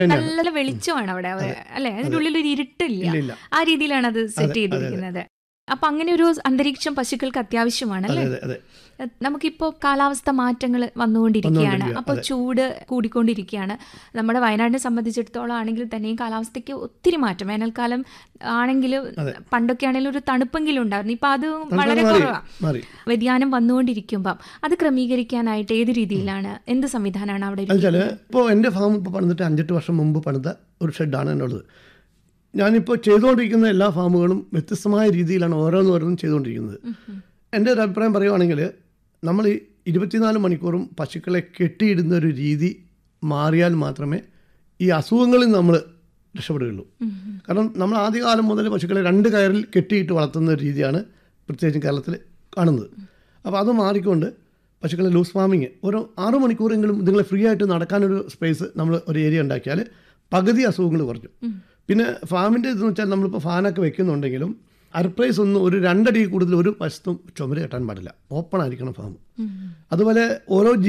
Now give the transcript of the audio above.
തന്നെയാണ്. നല്ല വെളിച്ചമാണ് അവിടെ അവ- അല്ലെ അതിന്റെ ഉള്ളിൽ ഒരു ഇരുട്ടില്ല ഇല്ല ഇല്ല ആ രീതിയിലാണ് അത് സെറ്റ് അതെ, ചെയ്തിരിക്കുന്നത് അപ്പൊ അങ്ങനെ ഒരു അന്തരീക്ഷം പശുക്കൾക്ക് അത്യാവശ്യമാണ് അതെ അല്ലെ അതെ അതെ നമുക്കിപ്പോ കാലാവസ്ഥ മാറ്റങ്ങൾ വന്നുകൊണ്ടിരിക്കുകയാണ് വന്നുകൊണ്ടിരിക്കുക, അപ്പോൾ അതെ. ചൂട് കൂടിക്കൊണ്ടിരിക്കുകയാണ് നമ്മുടെ വയനാടിനെ സംബന്ധിച്ചിടത്തോളം ആണെങ്കിൽ തന്നെയും കാലാവസ്ഥയ്ക്ക് ഒത്തിരി മാറ്റം വേനൽക്കാലം ആണെങ്കിൽ അതെ. പണ്ടൊക്കെ ആണെങ്കിലും ഒരു തണുപ്പെങ്കിലും ഉണ്ടായിരുന്നു ഇപ്പൊ അത് വളരെ മാറി കുറവാണ് മാറി വ്യതിയാനം വന്നുകൊണ്ടിരിക്കുമ്പം അത് ക്രമീകരിക്കാനായിട്ട് ഏത് രീതിയിലാണ് എന്ത് സംവിധാനമാണ് അവിടെ എന്നുവെച്ചാൽ ഇപ്പോൾ എൻ്റെ ഫാം ഇപ്പോൾ പണിതിട്ട് അഞ്ചെട്ട് വർഷം മുമ്പ് പണിത ഒരു ഷെഡാണ് എൻ്റെ ഉള്ളത് ഞാനിപ്പോൾ ചെയ്തുകൊണ്ടിരിക്കുന്ന എല്ലാ ഫാമുകളും വ്യത്യസ്തമായ രീതിയിലാണ് ഓരോന്നോരോന്നും ചെയ്തുകൊണ്ടിരിക്കുന്നത് എൻ്റെ ഒരു അഭിപ്രായം പറയുവാണെങ്കിൽ നമ്മൾ ഈ ഇരുപത്തിനാല് മണിക്കൂറും പശുക്കളെ കെട്ടിയിടുന്ന ഒരു രീതി മാറിയാൽ മാത്രമേ ഈ അസുഖങ്ങളിൽ നമ്മൾ രക്ഷപ്പെടുകയുള്ളൂ കാരണം നമ്മൾ ആദ്യകാലം മുതൽ പശുക്കളെ രണ്ട് കയറിൽ കെട്ടിയിട്ട് വളർത്തുന്ന ഒരു രീതിയാണ് പ്രത്യേകിച്ചും കേരളത്തിൽ കാണുന്നത് അപ്പോൾ അത് മാറിക്കൊണ്ട് പശുക്കളെ ലൂസ് ഫാമിങ് ഒരു ആറു മണിക്കൂറെങ്കിലും ഇതുങ്ങളെ ഫ്രീ ആയിട്ട് നടക്കാനൊരു സ്പേസ് നമ്മൾ ഒരു ഏരിയ ഉണ്ടാക്കിയാൽ പകുതി അസുഖങ്ങൾ കുറഞ്ഞു പിന്നെ ഫാമിൻ്റെ ഇതെന്ന് വെച്ചാൽ നമ്മളിപ്പോൾ ഫാനൊക്കെ വെക്കുന്നുണ്ടെങ്കിലും അർപ്രൈസ് ഒന്നും ഒരു രണ്ടടി കൂടുതൽ ഒരു വശത്തും ചുമര് കെട്ടാൻ പാടില്ല ഓപ്പൺ ആയിരിക്കണം ഫാം അതുപോലെ ഓരോ